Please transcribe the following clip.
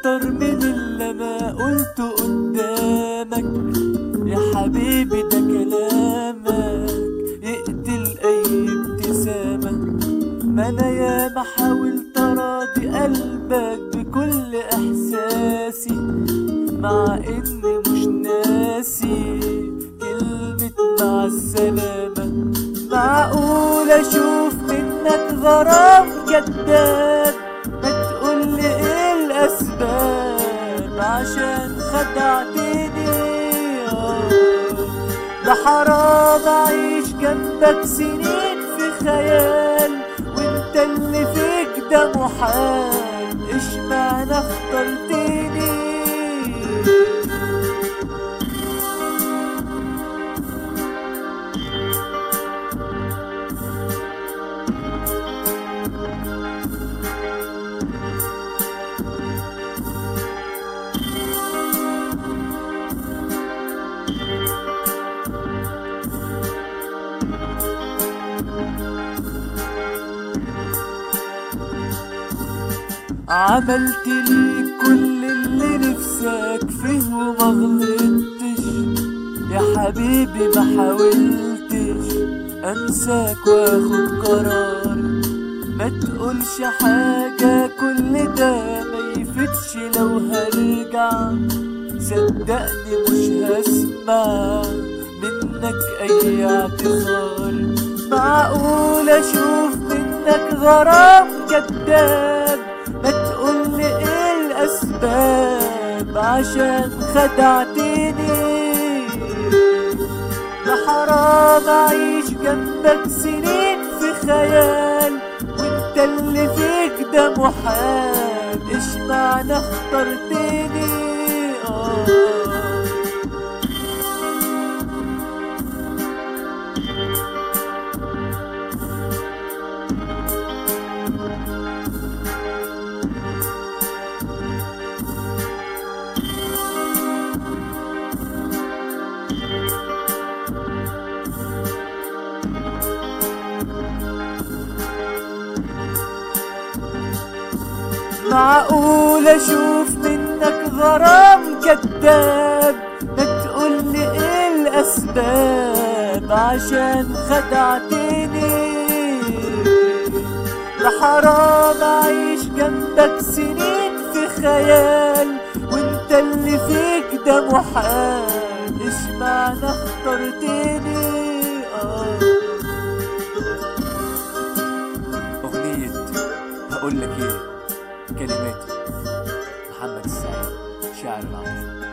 اكتر من اللي انا قلته قدامك يا حبيبي ده كلامك يقتل اي ابتسامة ما انا ياما حاولت اراضي قلبك بكل احساسي مع اني مش ناسي كلمة مع السلامة معقول اشوف منك غرام كداب ما تقولي ايه الاسباب عشان خدعتني آه. ده حرام اعيش جنبك سنين في خيال وانت اللي فيك ده محال اشمعنى اخترتني عملت لي كل اللي نفسك فيه وما غلطتش يا حبيبي ما حاولتش انساك واخد قرار ما تقولش حاجة كل ده ما يفتش لو هرجع صدقني مش هسمع منك اي اعتذار معقول اشوف منك غرام كداب ما تقولي ايه الاسباب عشان خدعتني ده حرام اعيش جنبك سنين في خيال وانت اللي فيك ده محال اشمعنى اخترتني آه معقول اشوف منك غرام كداب ما تقولي ايه الاسباب عشان خدعتني ده حرام اعيش جنبك سنين في خيال وانت اللي فيك ده محال اشمعنى اخترتني آه أغنية هقول لك إيه كلماتي محمد السعيد شاعر العاطفة